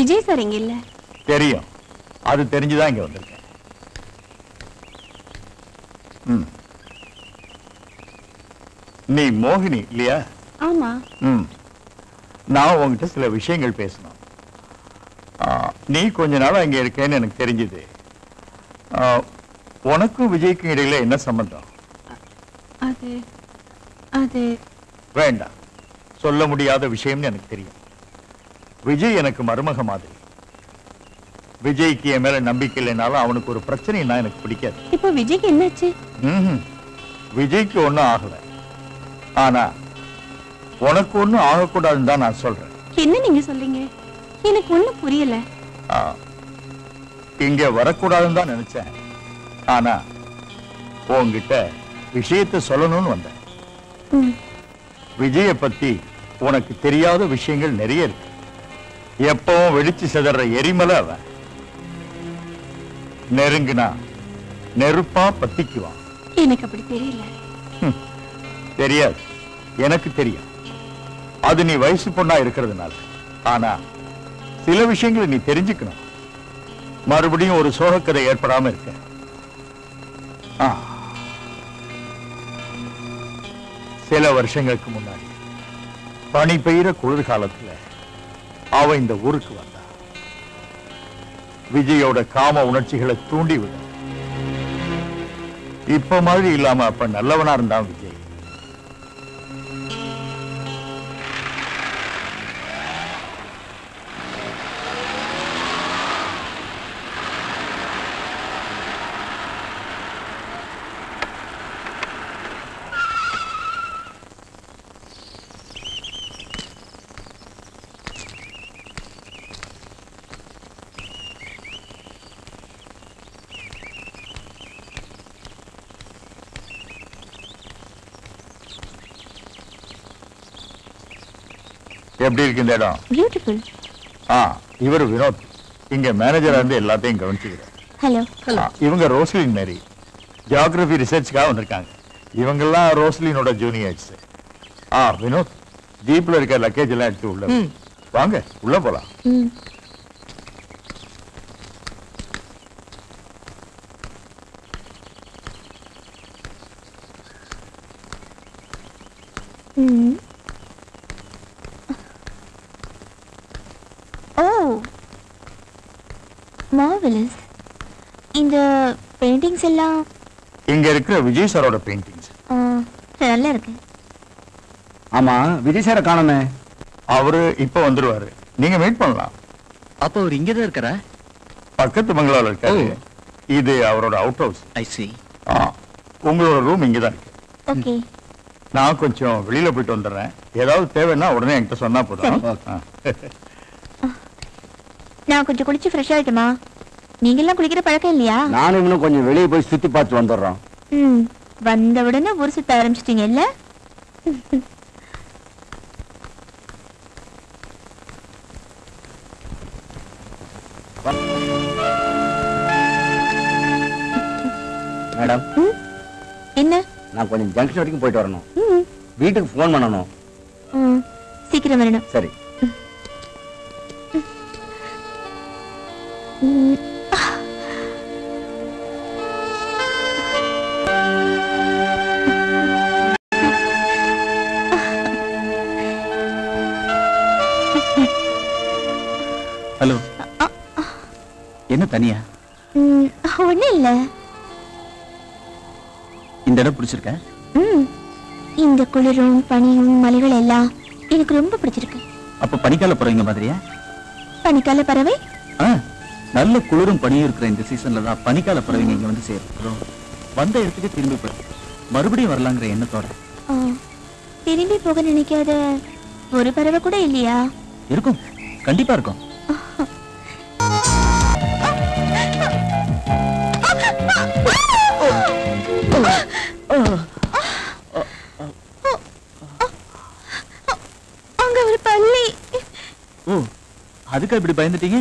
Vijay sir இங்க இல்ல தெரியும் அது தெரிஞ்சுதான் இங்க வந்திருக்கேன் ம். நீ மோகினி இல்லையா ஆமா ம் நான் உங்ககிட்ட சில விஷயங்கள் பேசணும் ஆ, நீ கொஞ்ச நாளா இங்க இருக்கேன்னு எனக்கு தெரிஞ்சது உனக்கும் விஜய்க்கும் இடையில என்ன சம்பந்தம் அது அது வேண்டாம் சொல்ல முடியாத விஷயம்னு எனக்கு தெரியும் விஜய் எனக்கு மருமக மாதிரி விஜய்க்கு என் மேல நம்பிக்கை இல்லைனாலும் அவனுக்கு ஒரு பிரச்சனைனா எனக்கு பிடிக்காது இப்போ விஜய்க்கு என்னாச்சு ம்ஹும். விஜய்க்கு ஒண்ணும் ஆகல ஆனா உனக்கு ஒண்ணும் ஆகக்கூடாதுன்னு தான் நான் சொல்றேன் என்ன நீங்க சொல்றீங்க எனக்கு ஒண்ணும் புரியல ஆ, இங்க வரக்கூடாதுன்னு தான் நினைச்சேன் ஆனா உன்கிட்ட விஷயத்தை சொல்லணும்னு வந்தேன் ம், விஜய பத்தி உனக்கு தெரியாத விஷயங்கள் நிறைய இருக்கு எப்பவும் வெடிச்சு சிதற எரிமலை அவன் நெருங்குனா நெருப்பா பத்திக்குவான் எனக்கு அப்படி தெரியல தெரியாது எனக்கு தெரியும் அது நீ வயசு பொண்ணா இருக்கிறதுனால ஆனா சில விஷயங்களை நீ தெரிஞ்சுக்கணும் மறுபடியும் ஒரு சோகக்கதை ஏற்படாம இருக்க ஆ. சில வருஷங்களுக்கு முன்னாடி பனி பெய்கிற குளிர்காலத்துல அவ இந்த ஊருக்கு வந்தா விஜயோட காம உணர்ச்சிகளை தூண்டி விட இப்ப மாதிரி இல்லாம அப்ப நல்லவனா இருந்தான் விஜய் எப்படி இருக்கு இந்த இடம் பியூட்டிஃபுல் ஆ இவர் வினோத் இங்க மேனேஜரா இருந்து எல்லாத்தையும் கவனிச்சுக்கிறார் ஹலோ ஆ, இவங்க ரோஸ்லின் மேரி ஜியாகிரபி ரிசர்ச்க்காக வந்திருக்காங்க இவங்கெல்லாம் ரோஸ்லினோட ஜூனியர்ஸ் ஆ வினோத் ஜீப்ல இருக்க லக்கேஜ் எல்லாம் எடுத்து உள்ள வை. வாங்க உள்ள போலாம் ம் ம். ஓ மார்வலஸ் இந்த பெயிண்டிங்ஸ் எல்லாம் இங்க இருக்கிற விஜய் சாரோட பெயிண்டிங்ஸ் ஆ, நல்லா இருக்கு ஆமா விஜய் சாரை காணோமே அவரு இப்ப வந்துருவாரு நீங்க மீட் பண்ணலாம் அப்போ அவர் இங்கதான் இருக்கிறா பக்கத்து பங்களால இருக்காரு ஓ. இது அவரோட அவுட் ஹவுஸ் ஐ சி ஆ உங்களோட ரூம் இங்கதான் இருக்கு ஓகே நான் கொஞ்சம் வெளியில போயிட்டு வந்துடுறேன் ஏதாவது தேவைன்னா உடனே என்கிட்ட சொன்னா போதும் ஆ. நான் கொஞ்சம் குளிச்சு ஃப்ரெஷ் ஆயிட்டுமா நீங்கெல்லாம் குளிக்கிற பழக்கம் இல்லையா நானும் இன்னும் கொஞ்சம் வெளியே போய் சுத்தி பார்த்து வந்துடுறோம் ம் வந்த உடனே ஊர் சுத்த ஆரம்பிச்சிட்டீங்கல்ல மேடம் என்ன நான் கொஞ்சம் ஜங்ஷன் வரைக்கும் போயிட்டு வரணும் ம் வீட்டுக்கு ஃபோன் பண்ணணும் ம் சீக்கிரம் வரணும் சரி ம். ஹலோ என்ன தனியா ம், ஒண்ணும் இல்ல இந்த இடம் பிடிச்சிருக்க ம் இந்த குளிரும் பனியும் மலைகள் எல்லாம் எனக்கு ரொம்ப பிடிச்சிருக்கு அப்ப பனிக்கால போறவங்க மாதிரியா பனிக்கால பறவை ஆ, நல்ல குளிரும் பனியும் இருக்கிற இந்த சீசன்ல தான் பனிக்கால பறவைங்க இங்க வந்து சேர்க்கிறோம் வந்த இடத்துக்கு திரும்பி போய் மறுபடியும் வரலாங்கிற எண்ணத்தோட ஆ, திரும்பி போக நினைக்காத ஒரு பறவை கூட இல்லையா இருக்கும் கண்டிப்பா இருக்கும் அங்க ஒரு பள்ளி ஓ அதுக்கா இப்படி பயந்துட்டீங்க